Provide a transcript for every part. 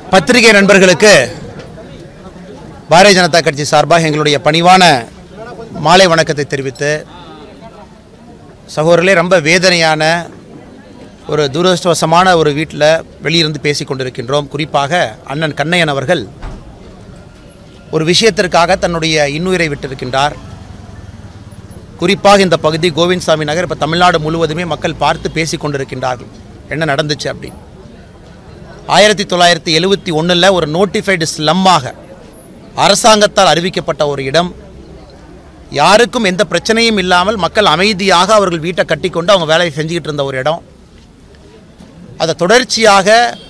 பத்திரிகை நண்பர்களுக்கு பாரதிய ஜனதா கட்சி சார்பாக எங்களுடைய பணிவான மாலை வணக்கத்தை தெரிவித்து சகோதரர்களே ரொம்ப வேதனையான ஒரு துரதிருஷ்டவசமான ஒரு வீட்டில் வெளியிருந்து பேசி கொண்டிருக்கின்றோம் குறிப்பாக அண்ணன் கண்ணையன் அவர்கள் ஒரு விஷயத்திற்காக தன்னுடைய இன்னுயிரை விட்டிருக்கின்றார் குறிப்பாக இந்த பகுதி கோவிந்தசாமி நகர் இப்போ தமிழ்நாடு முழுவதுமே மக்கள் பார்த்து பேசி கொண்டிருக்கின்றார்கள் என்ன நடந்துச்சு அப்படின்னு ஆயிரத்தி தொள்ளாயிரத்தி எழுவத்தி ஒன்றில் ஒரு நோட்டிஃபைடு ஸ்லம்மாக அரசாங்கத்தால் அறிவிக்கப்பட்ட ஒரு இடம் யாருக்கும் எந்த பிரச்சனையும் இல்லாமல் மக்கள் அமைதியாக அவர்கள் வீட்டை கட்டிக்கொண்டு அவங்க வேலையை செஞ்சுக்கிட்டு இருந்த ஒரு இடம் அதை தொடர்ச்சியாக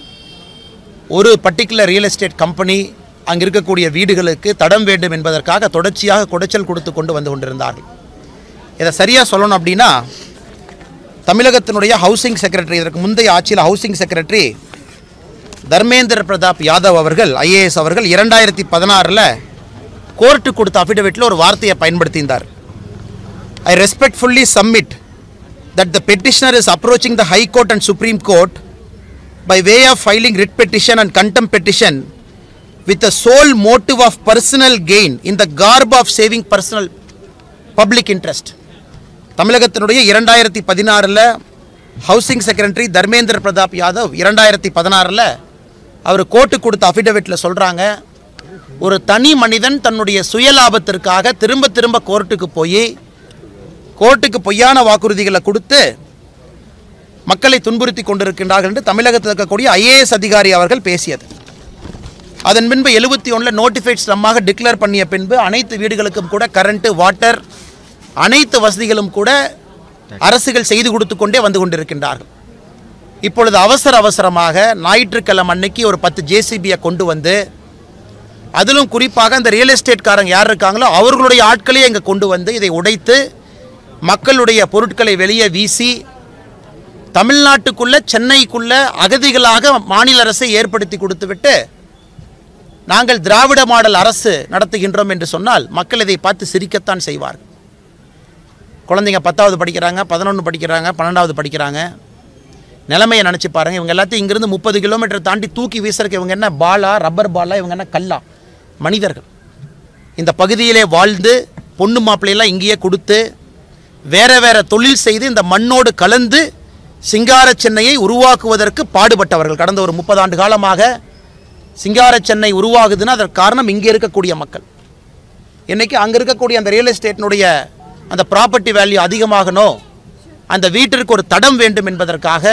ஒரு பர்டிகுலர் ரியல் எஸ்டேட் கம்பெனி அங்கே இருக்கக்கூடிய வீடுகளுக்கு தடம் வேண்டும் என்பதற்காக தொடர்ச்சியாக குடைச்சல் கொடுத்து கொண்டு வந்து கொண்டிருந்தார்கள் இதை சரியாக சொல்லணும் அப்படின்னா தமிழகத்தினுடைய ஹவுசிங் செக்ரட்டரி இதற்கு முந்தைய ஆட்சியில் ஹவுசிங் செக்ரட்டரி தர்மேந்திர பிரதாப் யாதவ் அவர்கள் ஐஏஎஸ் அவர்கள் இரண்டாயிரத்தி பதினாறில் கோர்ட்டு கொடுத்த அஃபிடவிட்டில் ஒரு வார்த்தையை பயன்படுத்தியிருந்தார் I respectfully submit that the petitioner is approaching the high court and supreme court by way of filing writ petition and contempt petition with the sole motive of personal gain in the garb of saving personal public interest தமிழகத்தினுடைய இரண்டாயிரத்தி பதினாறில் housing secretary Dharmendra Pratap Yadav இரண்டாயிரத்தி பதினாறில் அவர் court கொடுத்த அஃபிடவிட்டில் சொல்கிறாங்க ஒரு தனி மனிதன் தன்னுடைய சுயலாபத்திற்காக திரும்ப திரும்ப கோர்ட்டுக்கு போய் கோர்ட்டுக்கு பொய்யான வாக்குறுதிகளை கொடுத்து மக்களை துன்புறுத்தி கொண்டிருக்கின்றார்கள் என்று தமிழகத்தில் இருக்கக்கூடிய ஐஏஎஸ் அதிகாரி அவர்கள் பேசியது அதன் பின்பு எழுபத்தி ஒன்றில் நோட்டிஃபைட் ஸ்லம்மாக டிக்ளேர் பண்ணிய பின்பு அனைத்து வீடுகளுக்கும் கூட கரண்ட்டு வாட்டர் அனைத்து வசதிகளும் கூட அரசுகள் செய்து கொடுத்து கொண்டே வந்து கொண்டிருக்கின்றார்கள் இப்பொழுது அவசர அவசரமாக ஞாயிற்றுக்கிழமை அன்னைக்கு ஒரு பத்து ஜேசிபியை கொண்டு வந்து அதிலும் குறிப்பாக இந்த ரியல் எஸ்டேட்காரங்க யார் இருக்காங்களோ அவர்களுடைய ஆட்களையே இங்கே கொண்டு வந்து இதை உடைத்து மக்களுடைய பொருட்களை வெளியே வீசி தமிழ்நாட்டுக்குள்ள சென்னைக்குள்ள அகதிகளாக மாநில அரசை ஏற்படுத்தி கொடுத்துவிட்டு நாங்கள் திராவிட மாடல் அரசு நடத்துகின்றோம் என்று சொன்னால் மக்கள் இதை பார்த்து சிரிக்கத்தான் செய்வார்கள் குழந்தைங்க பத்தாவது படிக்கிறாங்க பதினொன்று படிக்கிறாங்க பன்னெண்டாவது படிக்கிறாங்க நிலைமையை நினச்சி பாருங்கள் இவங்க எல்லாத்தையும் இங்கிருந்து முப்பது கிலோமீட்டர் தாண்டி தூக்கி வீசுறதுக்கு இவங்க என்ன பாலா ரப்பர் பாலா இவங்க என்ன கல்லா மனிதர்கள் இந்த பகுதியிலே வாழ்ந்து பொண்ணு மாப்பிள்ளையெல்லாம் இங்கேயே கொடுத்து வேற வேற தொழில் செய்து இந்த மண்ணோடு கலந்து சிங்கார சென்னையை உருவாக்குவதற்கு பாடுபட்டவர்கள் கடந்த ஒரு முப்பது ஆண்டு காலமாக சிங்கார சென்னை உருவாகுதுன்னா அதற்கு காரணம் இங்கே இருக்கக்கூடிய மக்கள் இன்னைக்கு அங்கே இருக்கக்கூடிய அந்த ரியல் எஸ்டேட்டினுடைய அந்த ப்ராப்பர்ட்டி வேல்யூ அதிகமாகணும் அந்த வீட்டிற்கு ஒரு தடம் வேண்டும் என்பதற்காக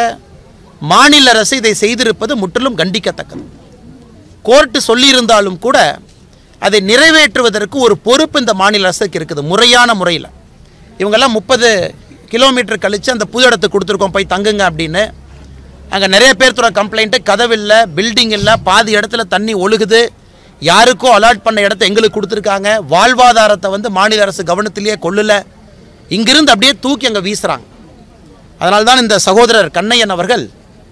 மாநில அரசு இதை செய்திருப்பது முற்றிலும் கண்டிக்கத்தக்கது கோர்ட்டு சொல்லியிருந்தாலும் கூட அதை நிறைவேற்றுவதற்கு ஒரு பொறுப்பு இந்த மாநில அரசுக்கு இருக்குது முறையான முறையில் இவங்கெல்லாம் முப்பது கிலோமீட்டர் கழித்து அந்த புது இடத்துக்கு கொடுத்துருக்கோம் போய் தங்குங்க அப்படின்னு அங்கே நிறைய பேர் தர கம்ப்ளைண்ட்டு கதவு இல்லை பில்டிங் இல்லை பாதி இடத்துல தண்ணி ஒழுகுது யாருக்கோ அலாட் பண்ண இடத்த எங்களுக்கு கொடுத்துருக்காங்க வாழ்வாதாரத்தை வந்து மாநில அரசு கவனத்திலேயே கொள்ளல இங்கிருந்து அப்படியே தூக்கி அங்கே வீசுகிறாங்க அதனால தான் இந்த சகோதரர் கண்ணையன் அவர்கள்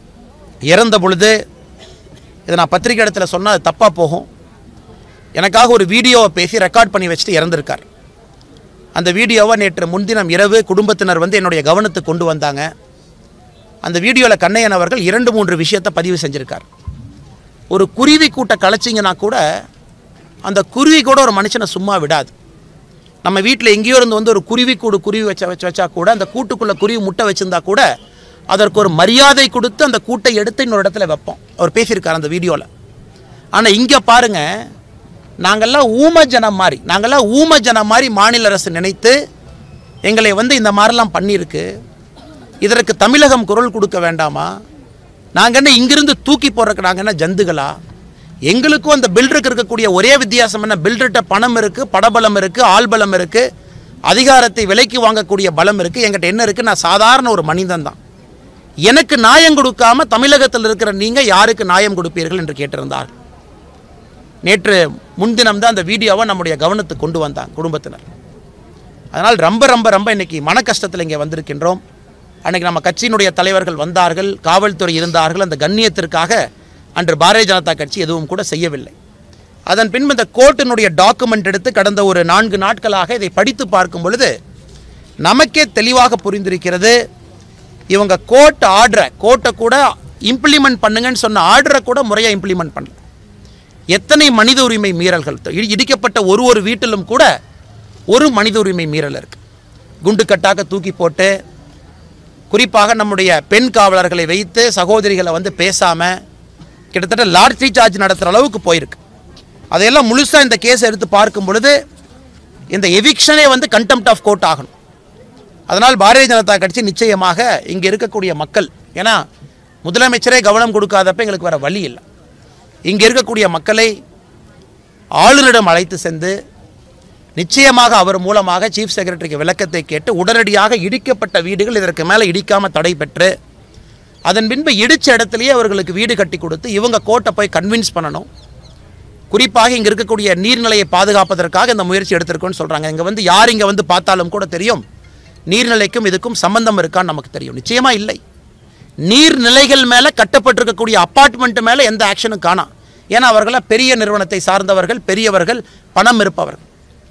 இறந்த பொழுது இதை நான் பத்திரிக்கை இடத்துல சொன்னால் அது தப்பாக போகும் எனக்காக ஒரு வீடியோவை பேசி ரெக்கார்ட் பண்ணி வச்சுட்டு இறந்துருக்கார் அந்த வீடியோவை நேற்று முன்தினம் இரவு குடும்பத்தினர் வந்து என்னுடைய கவனத்துக்கு கொண்டு வந்தாங்க அந்த வீடியோவில் கண்ணையன் அவர்கள் இரண்டு மூன்று விஷயத்தை பதிவு செஞ்சுருக்கார் ஒரு குருவி கூட்டை கலைச்சிங்கன்னா கூட அந்த குருவி கூட ஒரு மனுஷனை சும்மா விடாது நம்ம வீட்டில் எங்கேயோ இருந்து வந்து ஒரு குருவி கூடு குருவி வச்ச வச்சு வச்சா கூட அந்த கூட்டுக்குள்ளே குருவி முட்டை வச்சிருந்தா கூட அதற்கு ஒரு மரியாதை கொடுத்து அந்த கூட்டை எடுத்து இன்னொரு இடத்துல வைப்போம் அவர் பேசியிருக்கார் அந்த வீடியோவில் ஆனால் இங்கே பாருங்க நாங்கள்லாம் ஊம ஜனம் மாதிரி நாங்கள்லாம் ஊம ஜனம் மாதிரி மாநில அரசு நினைத்து எங்களை வந்து இந்த மாதிரிலாம் பண்ணியிருக்கு இதற்கு தமிழகம் குரல் கொடுக்க வேண்டாமா நாங்கள் என்ன இங்கிருந்து தூக்கி போடுறக்கு நாங்கள் என்ன ஜந்துகளா எங்களுக்கும் அந்த பில்டருக்கு இருக்கக்கூடிய ஒரே வித்தியாசம் என்ன பில்டர்கிட்ட பணம் இருக்குது படபலம் இருக்குது ஆள்பலம் இருக்குது அதிகாரத்தை விலைக்கு வாங்கக்கூடிய பலம் இருக்குது என்கிட்ட என்ன இருக்குது நான் சாதாரண ஒரு மனிதன் தான் எனக்கு நியாயம் கொடுக்காம தமிழகத்தில் இருக்கிற நீங்கள் யாருக்கு நியாயம் கொடுப்பீர்கள் என்று கேட்டிருந்தார் நேற்று முன்தினம் தான் அந்த வீடியோவை நம்முடைய கவனத்துக்கு கொண்டு வந்தாங்க குடும்பத்தினர் அதனால் ரொம்ப ரொம்ப ரொம்ப இன்னைக்கு மன கஷ்டத்தில் இங்கே வந்திருக்கின்றோம் அன்னைக்கு நம்ம கட்சியினுடைய தலைவர்கள் வந்தார்கள் காவல்துறை இருந்தார்கள் அந்த கண்ணியத்திற்காக அன்று பாரதிய ஜனதா கட்சி எதுவும் கூட செய்யவில்லை அதன் பின்பு இந்த கோர்ட்டினுடைய டாக்குமெண்ட் எடுத்து கடந்த ஒரு நான்கு நாட்களாக இதை படித்து பார்க்கும் பொழுது நமக்கே தெளிவாக புரிந்திருக்கிறது இவங்க கோர்ட் ஆர்டரை கோர்ட்டை கூட இம்ப்ளிமெண்ட் பண்ணுங்கன்னு சொன்ன ஆர்டரை கூட முறையாக இம்ப்ளிமெண்ட் பண்ணல எத்தனை மனித உரிமை மீறல்கள் இ- இடிக்கப்பட்ட ஒரு ஒரு வீட்டிலும் கூட ஒரு மனித உரிமை மீறல் இருக்கு குண்டு கட்டாக தூக்கி போட்டு குறிப்பாக நம்முடைய பெண் காவலர்களை வைத்து சகோதரிகளை வந்து பேசாமல் கிட்டத்தட்ட லாட்ரி சார்ஜ் நடத்துகிற அளவுக்கு போயிருக்கு அதையெல்லாம் முழுசாக இந்த கேஸ் எடுத்து பார்க்கும் பொழுது இந்த எவிக்ஷனே வந்து கண்டெம்ட் ஆஃப் கோர்ட் ஆகணும் அதனால் பாரதிய ஜனதா கட்சி நிச்சயமாக இங்கே இருக்கக்கூடிய மக்கள் ஏன்னா முதலமைச்சரே கவனம் கொடுக்காதப்ப எங்களுக்கு வேற வழி இல்லை இங்கே இருக்கக்கூடிய மக்களை ஆளுநரிடம் அழைத்து சென்று நிச்சயமாக அவர் மூலமாக சீஃப் செக்ரட்டரிக்கு விளக்கத்தை கேட்டு உடனடியாக இடிக்கப்பட்ட வீடுகள் இதற்கு மேலே இடிக்காம தடை பெற்று அதன் பின்பு இடிச்ச இடத்துலயே அவர்களுக்கு வீடு கட்டி கொடுத்து இவங்க கோர்ட்டை போய் கன்வின்ஸ் பண்ணணும் குறிப்பாக இங்கே இருக்கக்கூடிய நீர்நிலையை பாதுகாப்பதற்காக இந்த முயற்சி எடுத்திருக்கோன்னு சொல்கிறாங்க இங்கே வந்து யார் இங்கே வந்து பார்த்தாலும் கூட தெரியும் நீர்நிலைக்கும் இதுக்கும் சம்பந்தம் இருக்கான்னு நமக்கு தெரியும் நிச்சயமா இல்லை நீர்நிலைகள் மேலே கட்டப்பட்டிருக்கக்கூடிய அப்பார்ட்மெண்ட் மேலே எந்த ஆக்ஷனும் காணாம் ஏன்னா அவர்கள பெரிய நிறுவனத்தை சார்ந்தவர்கள் பெரியவர்கள் பணம் இருப்பவர்கள்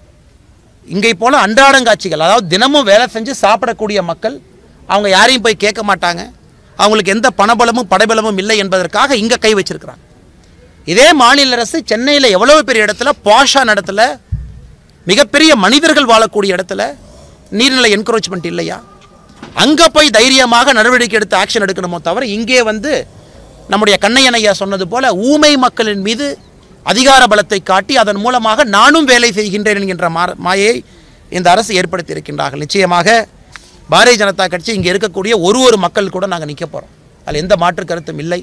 இங்கே போல அன்றாடங்காட்சிகள் அதாவது தினமும் வேலை செஞ்சு சாப்பிடக்கூடிய மக்கள் அவங்க யாரையும் போய் கேட்க மாட்டாங்க அவங்களுக்கு எந்த பணபலமும் படைபலமும் இல்லை என்பதற்காக இங்கே கை வச்சிருக்கிறாங்க இதே மாநில அரசு சென்னையில் எவ்வளவு பெரிய இடத்துல பாஷான இடத்துல மிகப்பெரிய மனிதர்கள் வாழக்கூடிய இடத்துல நீர்நிலை என்கரேஜ்மெண்ட் இல்லையா அங்கே போய் தைரியமாக நடவடிக்கை எடுத்து ஆக்ஷன் எடுக்கணுமோ தவிர இங்கே வந்து நம்முடைய கண்ணையன் ஐயா சொன்னது போல ஊமை மக்களின் மீது அதிகார பலத்தை காட்டி அதன் மூலமாக நானும் வேலை செய்கின்றேன் என்கின்ற மா- மாயை இந்த அரசு ஏற்படுத்தி இருக்கின்றார்கள் நிச்சயமாக பாரதிய ஜனதா கட்சி இங்கே இருக்கக்கூடிய ஒரு ஒரு மக்கள் கூட நாங்கள் நிற்க போகிறோம் அதில் எந்த மாற்று கருத்தும் இல்லை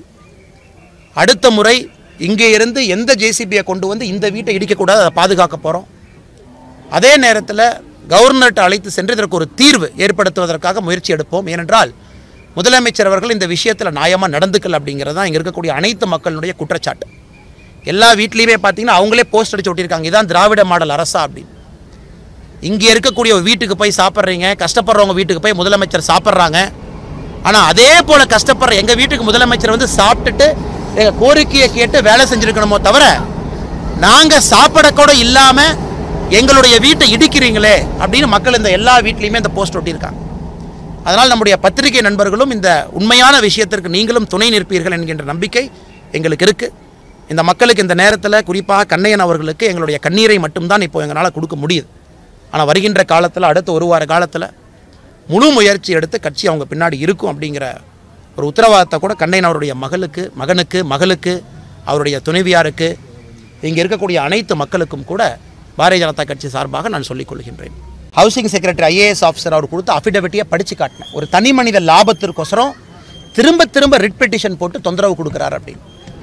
அடுத்த முறை இங்கே இருந்து எந்த ஜேசிபியை கொண்டு வந்து இந்த வீட்டை இடிக்கக்கூடாது அதை பாதுகாக்க போகிறோம் அதே நேரத்தில் கவர்னர்கிட்ட அழைத்து சென்று இதற்கு ஒரு தீர்வு ஏற்படுத்துவதற்காக முயற்சி எடுப்போம் ஏனென்றால் முதலமைச்சர் அவர்கள் இந்த விஷயத்தில் நியாயமாக நடந்துக்கல அப்படிங்கிறது தான் இங்கே இருக்கக்கூடிய அனைத்து மக்களுடைய குற்றச்சாட்டு எல்லா வீட்லேயுமே பார்த்தீங்கன்னா அவங்களே போஸ்ட் அடிச்சு ஒட்டியிருக்காங்க இதான் திராவிட மாடல் அரசா அப்படின்னு இங்கே இருக்கக்கூடிய ஒரு வீட்டுக்கு போய் சாப்பிட்றீங்க கஷ்டப்படுறவங்க வீட்டுக்கு போய் முதலமைச்சர் சாப்பிட்றாங்க ஆனால் அதே போல் கஷ்டப்படுற எங்கள் வீட்டுக்கு முதலமைச்சர் வந்து சாப்பிட்டுட்டு எங்கள் கோரிக்கையை கேட்டு வேலை செஞ்சுருக்கணுமோ தவிர நாங்கள் சாப்பிட கூட இல்லாமல் எங்களுடைய வீட்டை இடிக்கிறீங்களே அப்படின்னு மக்கள் இந்த எல்லா வீட்லேயுமே இந்த போஸ்ட் ஒட்டியிருக்காங்க அதனால் நம்முடைய பத்திரிகை நண்பர்களும் இந்த உண்மையான விஷயத்திற்கு நீங்களும் துணை நிற்பீர்கள் என்கின்ற நம்பிக்கை எங்களுக்கு இருக்குது இந்த மக்களுக்கு இந்த நேரத்தில் குறிப்பாக கண்ணையன் அவர்களுக்கு எங்களுடைய கண்ணீரை மட்டும்தான் இப்போ எங்களால் கொடுக்க முடியுது ஆனால் வருகின்ற காலத்தில் அடுத்த ஒரு வார காலத்தில் முழு முயற்சி எடுத்து கட்சி அவங்க பின்னாடி இருக்கும் அப்படிங்கிற ஒரு உத்தரவாதத்தை கூட கண்ணையன் அவருடைய மகளுக்கு மகனுக்கு மகளுக்கு அவருடைய துணைவியாருக்கு இங்கே இருக்கக்கூடிய அனைத்து மக்களுக்கும் கூட பாரதிய ஜனதா கட்சி சார்பாக நான் சொல்லிக் கொள்கின்றேன் ஹவுசிங் செக்ரட்டரி ஐஏஎஸ் ஆஃபீஸர் அவர் கொடுத்த அஃபிடவிட்டியை படித்து காட்டினேன் ஒரு தனி மனித லாபத்திற்கொசரம் திரும்ப திரும்ப ரிட் பெட்டிஷன் போட்டு தொந்தரவு கொடுக்குறாரு அப்படின்னு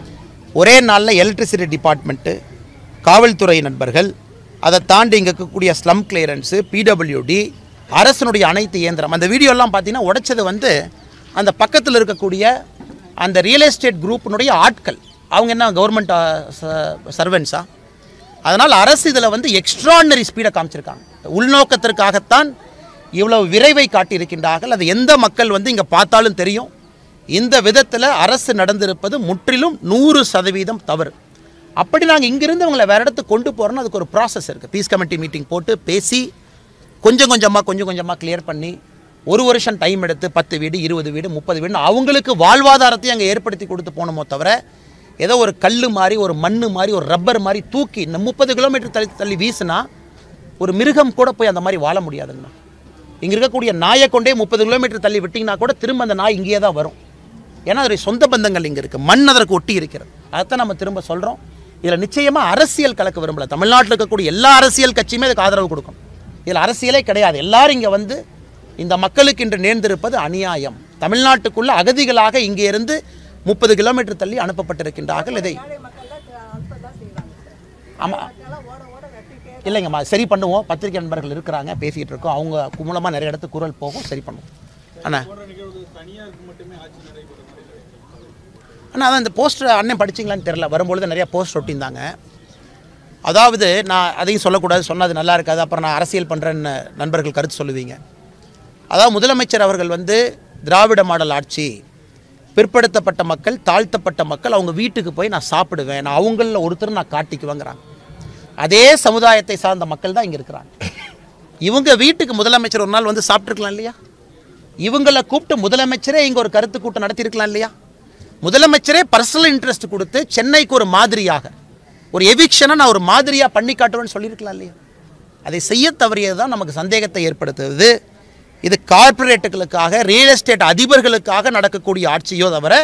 ஒரே நாளில் எலக்ட்ரிசிட்டி டிபார்ட்மெண்ட்டு காவல்துறை நண்பர்கள் அதை தாண்டி இங்கே இருக்கக்கூடிய ஸ்லம் கிளியரன்ஸு பிடபிள்யூடி அரசனுடைய அனைத்து இயந்திரம் அந்த வீடியோலாம் பார்த்தீங்கன்னா உடைச்சது வந்து அந்த பக்கத்தில் இருக்கக்கூடிய அந்த ரியல் எஸ்டேட் குரூப்பினுடைய ஆட்கள் அவங்க என்ன கவர்மெண்ட் சர்வெண்ட்ஸா அதனால் அரசு இதில் வந்து எக்ஸ்ட்ரானரி ஸ்பீடை காமிச்சிருக்காங்க உள்நோக்கத்திற்காகத்தான் இவ்வளவு விரைவை காட்டியிருக்கின்றார்கள் அது எந்த மக்கள் வந்து இங்கே பார்த்தாலும் தெரியும் இந்த விதத்தில் அரசு நடந்திருப்பது முற்றிலும் நூறு சதவீதம் தவறு அப்படி நாங்கள் இங்கிருந்து அவங்களை வேற இடத்துக்கு கொண்டு போகிறோன்னா அதுக்கு ஒரு ப்ராசஸ் இருக்குது பீஸ் கமிட்டி மீட்டிங் போட்டு பேசி கொஞ்சம் கொஞ்சமாக கொஞ்சம் கொஞ்சமாக கிளியர் பண்ணி ஒரு வருஷம் டைம் எடுத்து பத்து வீடு இருபது வீடு முப்பது வீடு அவங்களுக்கு வாழ்வாதாரத்தையும் அங்கே ஏற்படுத்தி கொடுத்து போகணுமோ தவிர ஏதோ ஒரு கல் மாதிரி ஒரு மண் மாதிரி ஒரு ரப்பர் மாதிரி தூக்கி இந்த முப்பது கிலோமீட்டர் தள்ளி தள்ளி வீசினா ஒரு மிருகம் கூட போய் அந்த மாதிரி வாழ முடியாதுங்கண்ணா இங்கே இருக்கக்கூடிய நாயை கொண்டே முப்பது கிலோமீட்டர் தள்ளி விட்டிங்கன்னா கூட திரும்ப அந்த நாய் இங்கேயே தான் வரும் ஏன்னா அதோடைய சொந்த பந்தங்கள் இங்கே இருக்குது மண் அதற்கு ஒட்டி இருக்கிறது அதைத்தான் நம்ம திரும்ப சொல்கிறோம் இதில் நிச்சயமாக அரசியல் கலக்க விரும்பல தமிழ்நாட்டில் இருக்கக்கூடிய எல்லா அரசியல் கட்சியுமே அதுக்கு ஆதரவு கொடுக்கும் இதில் அரசியலே கிடையாது எல்லாரும் இங்கே வந்து இந்த மக்களுக்கு இன்று நேர்ந்திருப்பது அநியாயம் தமிழ்நாட்டுக்குள்ள அகதிகளாக இங்கே இருந்து முப்பது கிலோமீட்டர் தள்ளி அனுப்பப்பட்டிருக்கின்றார்கள் இதை ஆமாம் இல்லைங்கம்மா சரி பண்ணுவோம் பத்திரிகை நண்பர்கள் இருக்கிறாங்க பேசிகிட்டு இருக்கோம் அவங்க மூலமாக நிறைய இடத்துக்கு குரல் போகும் சரி பண்ணுவோம் அண்ணா அண்ணா அதான் இந்த போஸ்டர் அண்ணன் படிச்சிங்களான்னு தெரில வரும்பொழுது நிறைய போஸ்ட் ஒட்டியிருந்தாங்க அதாவது நான் அதையும் சொல்லக்கூடாது சொன்னது நல்லா இருக்காது அப்புறம் நான் அரசியல் பண்ணுறேன்னு நண்பர்கள் கருத்து சொல்லுவீங்க அதாவது முதலமைச்சர் அவர்கள் வந்து திராவிட மாடல் ஆட்சி பிற்படுத்தப்பட்ட மக்கள் தாழ்த்தப்பட்ட மக்கள் அவங்க வீட்டுக்கு போய் நான் சாப்பிடுவேன் நான் அவங்களில் ஒருத்தர் நான் காட்டிக்குவேங்கிறாங்க அதே சமுதாயத்தை சார்ந்த மக்கள் தான் இங்கே இருக்கிறாங்க இவங்க வீட்டுக்கு முதலமைச்சர் ஒரு நாள் வந்து சாப்பிட்ருக்கலாம் இல்லையா இவங்களை கூப்பிட்டு முதலமைச்சரே இங்கே ஒரு கருத்து கூட்டம் நடத்தியிருக்கலாம் இல்லையா முதலமைச்சரே பர்சனல் இன்ட்ரெஸ்ட் கொடுத்து சென்னைக்கு ஒரு மாதிரியாக ஒரு எவிக்ஷனை நான் ஒரு மாதிரியாக பண்ணி காட்டுவேன்னு சொல்லியிருக்கலாம் இல்லையா அதை செய்ய தவறியது தான் நமக்கு சந்தேகத்தை ஏற்படுத்துது இது கார்ப்பரேட்டுகளுக்காக ரியல் எஸ்டேட் அதிபர்களுக்காக நடக்கக்கூடிய ஆட்சியோ தவிர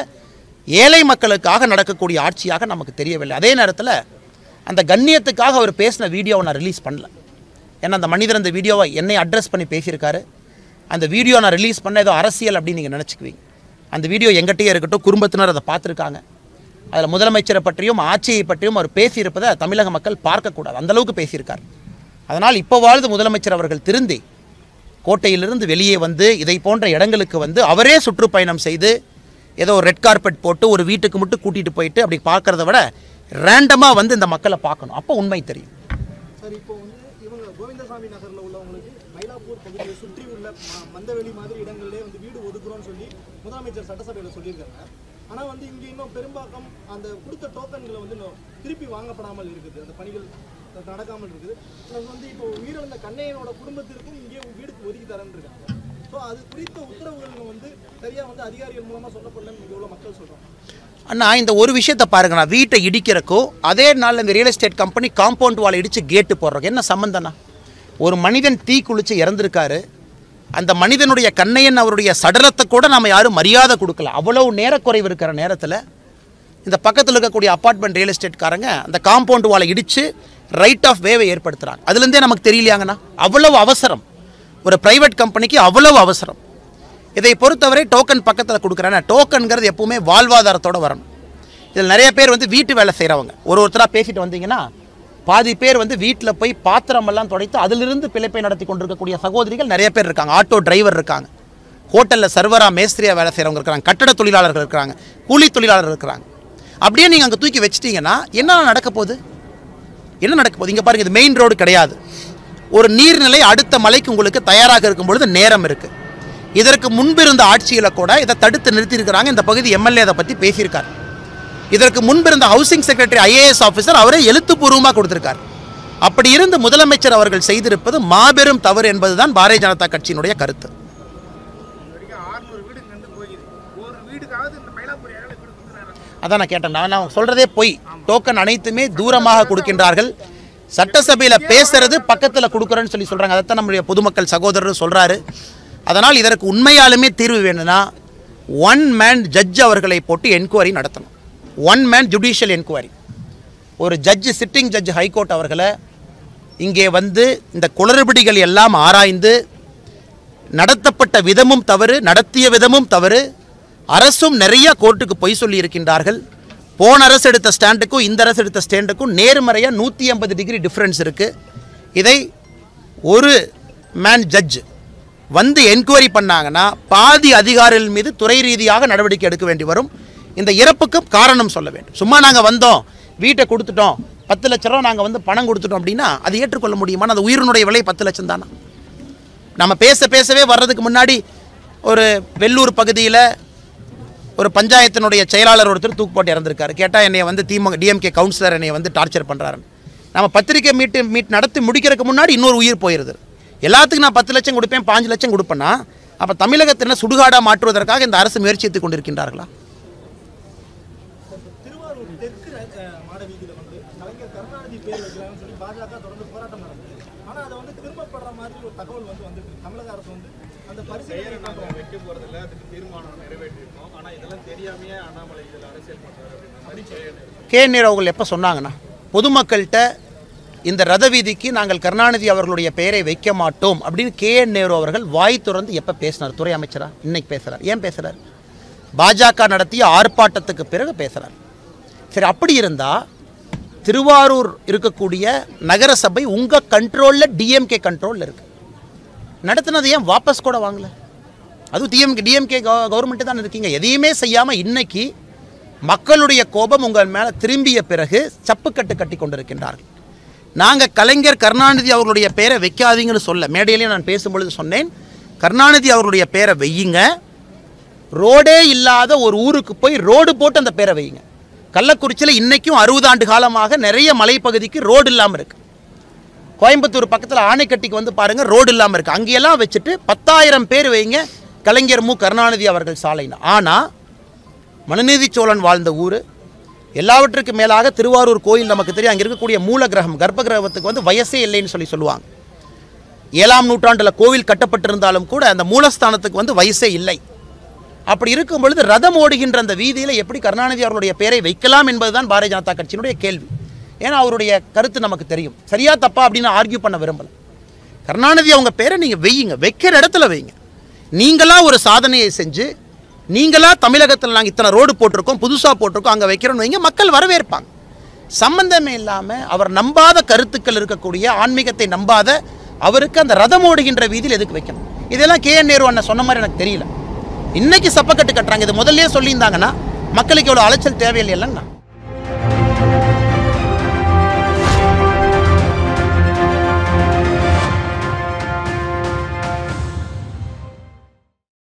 ஏழை மக்களுக்காக நடக்கக்கூடிய ஆட்சியாக நமக்கு தெரியவில்லை அதே நேரத்தில் அந்த கண்ணியத்துக்காக அவர் பேசின வீடியோவை நான் ரிலீஸ் பண்ணல ஏன்னா அந்த மனிதர் அந்த வீடியோவை என்னை அட்ரஸ் பண்ணி பேசியிருக்காரு அந்த வீடியோ நான் ரிலீஸ் பண்ண ஏதோ அரசியல் அப்படின்னு நீங்கள் நினச்சிக்குவீங்க அந்த வீடியோ எங்கிட்டயே இருக்கட்டும் குடும்பத்தினர் அதை பார்த்துருக்காங்க அதில் முதலமைச்சரை பற்றியும் ஆட்சியை பற்றியும் அவர் பேசியிருப்பதை தமிழக மக்கள் பார்க்கக்கூடாது அந்த அளவுக்கு பேசியிருக்கார் அதனால் இப்போ வாழ்ந்து முதலமைச்சர் அவர்கள் திருந்தி கோட்டையிலிருந்து வெளியே வந்து இதை போன்ற இடங்களுக்கு வந்து அவரே சுற்றுப்பயணம் செய்து ஏதோ ஒரு ரெட் கார்பெட் போட்டு ஒரு வீட்டுக்கு மட்டும் கூட்டிகிட்டு போயிட்டு அப்படி பார்க்கறத விட ரேண்டமாக வந்து இந்த மக்களை பார்க்கணும் அப்போ உண்மை தெரியும் சார் இப்போ வந்து இவங்க கோவிந்தசாமி நகர்ல உள்ளவங்களுக்கு மயிலாப்பூர் பகுதியை சுற்றி உள்ள ம- மந்தவெளி மாதிரி இடங்கள்லயே வந்து வீடு ஒதுக்குறோம்னு சொல்லி முதலமைச்சர் சட்டசபையில சொல்லியிருக்காங்க ஆனா வந்து இங்க இன்னும் பெரும்பாக்கம் அந்த கொடுத்த டோக்கன்களை வந்து இன்னும் திருப்பி வாங்கப்படாமல் இருக்குது அந்த பணிகள் நடக்காமல் இருக்குது அது வந்து இப்போ உயிரிழந்த கண்ணையனோட குடும்பத்திற்கும் இங்கே வீடுக்கு ஒதுக்கி தரேன்னு இருக்காங்க ஸோ அது குறித்த உத்தரவுகள் வந்து சரியா வந்து அதிகாரிகள் மூலமா சொல்லப்படலன்னு இங்க உள்ள மக்கள் சொல்றாங்க அண்ணா இந்த ஒரு விஷயத்தை பாருங்க நான் வீட்டை இடிக்கிறக்கோ அதே நாளில் இந்த real estate company compound wall இடித்து கேட்டு போடுறோம் என்ன சம்மந்தம்னா ஒரு மனிதன் தீ குளிச்சு இறந்துருக்காரு அந்த மனிதனுடைய கண்ணையன் அவருடைய சடலத்தை கூட நம்ம யாரும் மரியாதை கொடுக்கல அவ்வளவு நேரக்குறைவு இருக்கிற நேரத்தில் இந்த பக்கத்தில் இருக்கக்கூடிய அப்பார்ட்மெண்ட் ரியல் எஸ்டேட்காரங்க அந்த காம்பவுண்ட் வாலை இடித்து ரைட் ஆஃப் வேவை ஏற்படுத்துகிறாங்க அதுலேருந்தே நமக்கு தெரியலையாங்கண்ணா அவ்வளவு அவசரம் ஒரு ப்ரைவேட் கம்பெனிக்கு அவ்வளவு அவசரம் இதை பொறுத்தவரை டோக்கன் பக்கத்தில் கொடுக்குறேன்னா டோக்கன்கிறது எப்பவுமே வாழ்வாதாரத்தோட வரணும் இதில் நிறைய பேர் வந்து வீட்டு வேலை செய்கிறவங்க ஒரு ஒருத்தராக பேசிட்டு வந்தீங்கன்னா பாதி பேர் வந்து வீட்டில் போய் பாத்திரமெல்லாம் துடைத்து அதிலிருந்து பிழைப்பை நடத்தி கொண்டிருக்கக்கூடிய சகோதரிகள் நிறைய பேர் இருக்காங்க ஆட்டோ டிரைவர் இருக்காங்க ஹோட்டலில் சர்வரா மேஸ்திரியா வேலை செய்கிறவங்க இருக்கிறாங்க கட்டட தொழிலாளர்கள் இருக்கிறாங்க கூலி தொழிலாளர் இருக்கிறாங்க அப்படியே நீங்கள் அங்கே தூக்கி வச்சிட்டீங்கன்னா என்ன நடக்க போகுது என்ன நடக்க போகுது இங்கே பாருங்க இது மெயின் ரோடு கிடையாது ஒரு நீர்நிலை அடுத்த மலைக்கு உங்களுக்கு தயாராக இருக்கும் பொழுது நேரம் இருக்குது இதற்கு முன்பு இருந்த ஆட்சியில் கூட இதை தடுத்து நிறுத்தியிருக்கிறாங்க இந்த பகுதி எம்எல்ஏ அதை பற்றி பேசியிருக்கார் இதற்கு முன்பு இருந்த ஹவுசிங் செக்ரட்டரி ஐஏஎஸ் ஆஃபீஸர் அவரே எழுத்துப்பூர்வமாக கொடுத்திருக்கார் அப்படி இருந்து முதலமைச்சர் அவர்கள் செய்திருப்பது மாபெரும் தவறு என்பதுதான் பாரதிய ஜனதா கட்சியினுடைய கருத்து வரைக்கும் ஆறுநூறு வீடு இங்கேருந்து போயிடுது ஒரு வீடுக்காவது இந்த மயிலாப்பூர் ஏழை வீடு கொடுக்குறாரு அதான் நான் கேட்டேன் நான் நான் சொல்றதே பொய் டோக்கன் அனைத்துமே தூரமாக கொடுக்கின்றார்கள் சட்டசபையில் பேசுறது பக்கத்தில் கொடுக்குறேன்னு சொல்லி சொல்றாங்க அதைத்தான் நம்முடைய பொதுமக்கள் சகோதரர் சொல்றாரு அதனால் இதற்கு உண்மையாலுமே தீர்வு வேணும்னா ஒன் மேன் ஜட்ஜ் அவர்களை போட்டு என்கொயரி நடத்தணும் ஒன் மேன் ஜுடிஷியல் என்கொயரி ஒரு ஜட்ஜ் சிட்டிங் ஜட்ஜ் ஹைகோர்ட் அவர்களை இங்கே வந்து இந்த குளறுபடிகள் எல்லாம் ஆராய்ந்து நடத்தப்பட்ட விதமும் தவறு நடத்திய விதமும் தவறு அரசும் நிறைய கோர்ட்டுக்கு பொய் சொல்லி இருக்கின்றார்கள் போன அரசு எடுத்த ஸ்டாண்டுக்கும் இந்த அரசு எடுத்த ஸ்டாண்டுக்கும் நேர்மறையாக நூற்றி ஐம்பது டிகிரி டிஃப்ரென்ஸ் இருக்குது இதை ஒரு மேன் ஜட்ஜ் வந்து என்கொயரி பண்ணாங்கன்னா பாதி அதிகாரிகள் மீது துறை ரீதியாக நடவடிக்கை எடுக்க வேண்டி வரும் இந்த இறப்புக்கும் காரணம் சொல்ல வேண்டும் சும்மா நாங்கள் வந்தோம் வீட்டை கொடுத்துட்டோம் பத்து லட்ச ரூபா நாங்கள் வந்து பணம் கொடுத்துட்டோம் அப்படின்னா அது ஏற்றுக்கொள்ள முடியுமா அந்த உயிரினுடைய விலை பத்து லட்சம் தானா நம்ம பேச பேசவே வர்றதுக்கு முன்னாடி ஒரு வெள்ளூர் பகுதியில் ஒரு பஞ்சாயத்தினுடைய செயலாளர் ஒருத்தர் தூக்கு போட்டு இறந்திருக்காரு கேட்டால் என்னை வந்து திமுக டிஎம்கே கவுன்சிலர் என்னை வந்து டார்ச்சர் பண்ணுறாருன்னு நம்ம பத்திரிக்கை மீட்டு மீட் நடத்தி முடிக்கிறதுக்கு முன்னாடி இன்னொரு உயிர் போயிடுது எல்லாத்துக்கும் நான் பத்து லட்சம் கொடுப்பேன் பாஞ்சு லட்சம் கொடுப்பேன்னா அப்போ தமிழகத்தின சுடுகாடாக மாற்றுவதற்காக இந்த அரசு முயற்சித்துக் கொண்டிருக்கின்றார்களா திருவாரூர் தெற்கு அஹ், மாட வீதியில வந்து கலைஞர் கருணாநிதி பேர் வைக்கலாம்னு சொல்லி பாஜக தொடர்ந்து போராட்டம் நடந்தது ஆனா அதை வந்து திரும்பப்படுற மாதிரி ஒரு தகவல் வந்து வந்துட்டு இருக்கு. தமிழக அரசு வந்து அந்த பரிசீலனை பண்றாங்க. வைக்க போறதில்ல அதுக்கு தீர்மானம் நிறைவேற்றிருக்கோம் ஆனா இதெல்லாம் தெரியாமையே அண்ணாமலை இதில் அரசியல் பண்றாரு அப்படின்ற மாதிரி கேள்வி கே நேரு அவர்கள் எப்போ சொன்னாங்கன்னா பொதுமக்கள்கிட்ட இந்த ரத வீதிக்கு நாங்கள் கருணாநிதி அவர்களுடைய பெயரை வைக்க மாட்டோம் அப்படின்னு கே என் நேரு அவர்கள் வாய் திறந்து எப்போ பேசினார் துறை அமைச்சரா இன்னைக்கு பேசுகிறார் ஏன் பேசுகிறார் பாஜக நடத்திய ஆர்ப்பாட்டத்துக்கு பிறகு பேசுகிறார் சரி அப்படி இருந்தால் திருவாரூர் இருக்கக்கூடிய நகரசபை உங்கள் கண்ட்ரோலில் டிஎம்கே கண்ட்ரோலில் இருக்கு நடத்தினது ஏன் வாபஸ் கூட வாங்கல அதுவும் டிஎம்கே டிஎம்கே கவர்மெண்ட்டு தான் இருக்கீங்க எதையுமே செய்யாமல் இன்னைக்கு மக்களுடைய கோபம் உங்கள் மேலே திரும்பிய பிறகு சப்புக்கட்டு கட்டி கொண்டிருக்கின்றார்கள் நாங்கள் கலைஞர் கருணாநிதி அவர்களுடைய பெயரை வைக்காதீங்கன்னு சொல்ல மேடையிலேயே நான் பேசும்பொழுது சொன்னேன் கருணாநிதி அவர்களுடைய பெயரை வையுங்க ரோடே இல்லாத ஒரு ஊருக்கு போய் ரோடு போட்டு அந்த பேரை வையுங்க கள்ளக்குறிச்சியில் இன்னைக்கும் அறுபது ஆண்டு காலமாக நிறைய மலைப்பகுதிக்கு ரோடு இல்லாமல் இருக்கு கோயம்புத்தூர் பக்கத்தில் ஆணைக்கட்டிக்கு வந்து பாருங்க ரோடு இல்லாமல் இருக்கு அங்கெல்லாம் வச்சுட்டு பத்தாயிரம் பேர் வைங்க கலைஞர் மு கருணாநிதி அவர்கள் சாலைன்னு ஆனால் மனுநீதி சோழன் வாழ்ந்த ஊர் எல்லாவற்றுக்கும் மேலாக திருவாரூர் கோயில் நமக்கு தெரியும் அங்கே இருக்கக்கூடிய மூல கிரகம் கர்ப்ப கிரகத்துக்கு வந்து வயசே இல்லைன்னு சொல்லி சொல்லுவாங்க ஏழாம் நூற்றாண்டில் கோவில் கட்டப்பட்டிருந்தாலும் கூட அந்த மூலஸ்தானத்துக்கு வந்து வயசே இல்லை அப்படி இருக்கும் பொழுது ரதம் ஓடுகின்ற அந்த வீதியில் எப்படி கருணாநிதி அவர்களுடைய பெயரை வைக்கலாம் என்பதுதான் பாரதிய ஜனதா கட்சியினுடைய கேள்வி ஏன்னா அவருடைய கருத்து நமக்கு தெரியும் சரியா தப்பா அப்படின்னு ஆர்கியூ பண்ண விரும்பல கருணாநிதி அவங்க பேரை நீங்கள் வையுங்க வைக்கிற இடத்துல வைங்க நீங்களா ஒரு சாதனையை செஞ்சு நீங்களா தமிழகத்தில் நாங்கள் இத்தனை ரோடு போட்டிருக்கோம் புதுசாக போட்டிருக்கோம் அங்கே வைக்கிறோம்னு வைங்க மக்கள் வரவேற்பாங்க சம்பந்தமே இல்லாமல் அவர் நம்பாத கருத்துக்கள் இருக்கக்கூடிய ஆன்மீகத்தை நம்பாத அவருக்கு அந்த ரதம் ஓடுகின்ற வீதியில் எதுக்கு வைக்கணும் இதெல்லாம் கே என் நேரு அண்ணன் சொன்ன மாதிரி எனக்கு தெரியல இன்னைக்கு சப்பக்கட்டு கட்டுறாங்க இது முதல்லயே சொல்லியிருந்தாங்கன்னா மக்களுக்கு எவ்வளோ அலைச்சல் தேவையில்லை இல்லைன்னா